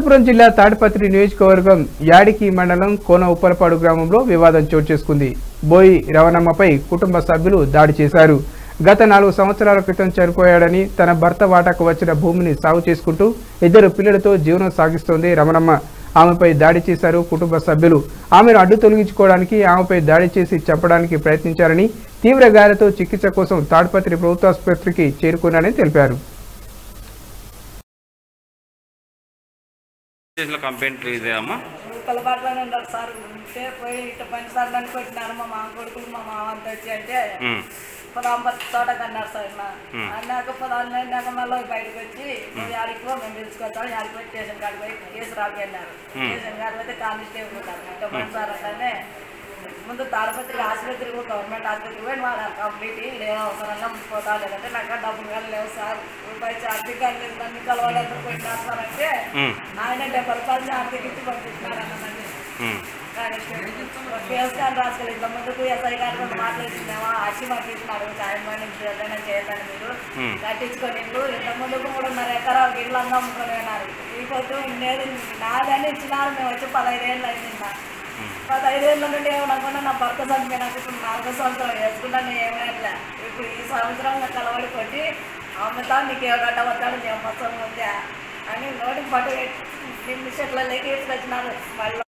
అనంతపురం జిల్లా తాడిపత్రి నియోజకవర్గం యాడికి మండలం కోన ఉప్పలపాడు గ్రామంలో వివాదం చోటు చేసుకుంది బోయి రవణమ్మపై కుటుంబ సభ్యులు దాడి చేశారు గత నాలుగు సంవత్సరాల క్రితం చనిపోయాడని తన భర్త వాటాకు వచ్చిన భూమిని సాగు చేసుకుంటూ ఇద్దరు పిల్లలతో జీవనం సాగిస్తోంది రమణమ్మ ఆమెపై దాడి చేశారు కుటుంబ సభ్యులు ఆమెను అడ్డు తొలగించుకోవడానికి ఆమెపై దాడి చేసి చంపడానికి ప్రయత్నించారని తీవ్ర గాయాలతో చికిత్స కోసం తాడిపత్రి ప్రభుత్వ ఆసుపత్రికి చేరుకున్నారని తెలిపారు చేసిన కంప్లైంట్ ఇదే అమ్మా కలబాట్లోనే ఉన్నారు సార్ ఉంటే పోయి ఇట్లా పని సార్ నన్ను కొట్టినారు మా మామ కొడుకులు మా మామ అంతా వచ్చి అంటే ఉమ్, పదాం పత్తి తోటకు అన్నారు సార్ నా అన్నాక పదాలు అయినాక మళ్ళీ బయటకు వచ్చి నువ్వు యాడికి పో మేము పిలుచుకొస్తాం యాడికి పోయి స్టేషన్ కాడికి పోయి కేసు రాకి అన్నారు స్టేషన్ కాడికి పోతే కానిస్టేబుల్ ఉన్నారు అంటే పని సార్ అంటేనే ముందు తాడపత్రి ఆసుపత్రి కూడా గవర్నమెంట్ ఆసుపత్రికి పోయి మా కంప్లీట్ లేవు అవసరంగా పోతా లేదంటే నాకు ఆ డబ్బులు కానీ లేవు సార్ రూపాయి ఛార్జీ కానీ లేదు నన్ను కలవాలి అందరూ పోయినారు సార్ అంటే ఉమ్, ఆయన డెబ్బై రూపాయలు ఛార్జీకి ఇచ్చి పంపిస్తున్నారు అన్నదండి ఉమ్, కేసు కానీ రాసుకోలేదు ఇంత ముందుకు ఎస్ఐ గారితో మాట్లాడుతున్నామా అచ్చి పంపిస్తున్నారు సాయం పని ఏదైనా చేయదని మీరు Hmm. కట్టించుకొని ఇల్లు ఇంత ముందుకు మూడున్నర ఎకరాలు ఇల్లు అంతా అమ్ముకొని పోయినారు ఈ పొద్దు ఉండేది నాదని ఇచ్చినారు మేము వచ్చి పదహైదేళ్ళు అయింది నా పదహైదేళ్ళ నుండి ఏమనుకున్నా నా భర్త చనిపోయినాక ఇప్పుడు నాలుగో సంవత్సరం వేసుకున్నాను ఏమైనా ఇప్పుడు ఈ సంవత్సరం నాకు కలవడి కొట్టి అమ్ముతా నీకు ఏడట వద్దాడు నేను మొత్తం ఉందా అని నోటికి పట్టు నిమిషట్లలోకి తీసుకొచ్చినారు మళ్ళీ